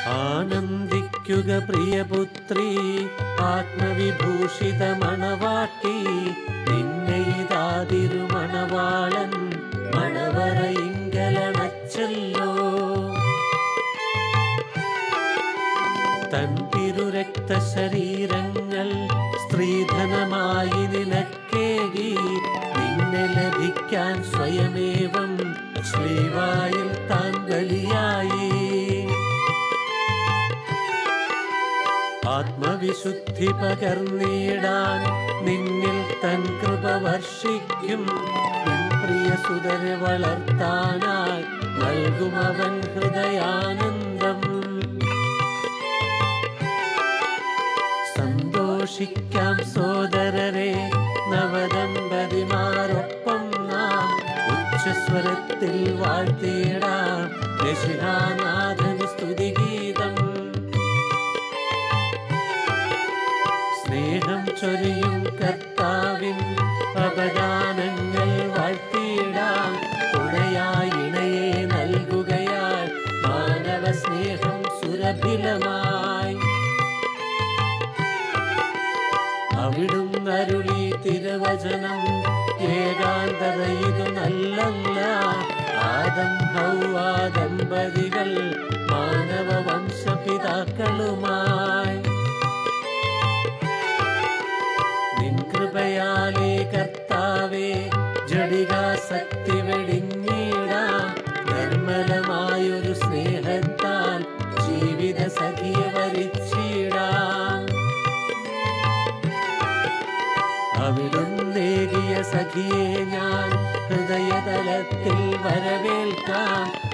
ആനന്ദിക്കുക പ്രിയപുത്രി ആത്മവിഭൂഷിത മണവാട്ടി നിന്നെ ഇതാ തിരുമണവാളൻ മണവറയിങ്കലണച്ചല്ലോ തൻ തിരുരക്തശരീരങ്ങൾ സ്ത്രീധനമായി നിനക്കേകി നിന്നെ ലഭിക്കാൻ സ്വയമേവം ശ്രീവായിൽ താൻ ബലിയായി ആത്മവിശുദ്ധി പകർന്നിടാൻ നിന്നിൽ തൻ കൃപ വർഷിക്കും നിൻ പ്രിയ സുതരെ വളർത്താനായി നൽകുമവൻ ഹൃദയാനന്ദം സന്തോഷിക്കാം സോദരരെ നവദമ്പതിമാരൊപ്പം നാം ഉച്ചസ്വരത്തിൽ വാഴ്ത്തിയിടാം രശിഹാനാഥന് സ്തുതിഗീതം സ്നേഹം ചൊരിയും കർത്താവിൻ അപദാനങ്ങൾ വാഴ്ത്തിയിടാം തുണയായി ഇണയെ നൽകുകയാൽ മാനവ സ്നേഹം സുരഭിലമായി അവിടുന്ന് അരുളി തിരുവചനം ഏകാന്തത ഇതു നല്ലല്ല ആദം ഹൗവ ദമ്പതികൾ മാനവ വംശപിതാക്കളുമായി നിൻ കൃപയാലേ കർത്താവേ ജഡികാസക്തി വെടിഞ്ഞിടാം നിർമ്മലമായൊരു സ്നേഹത്താൽ ജീവിത സഖിയെ വരിച്ചിടാം അവിടുന്നേകിയ സഖിയെ ഞാൻ ഹൃദയതലത്തിൽ വരവേൽക്കാം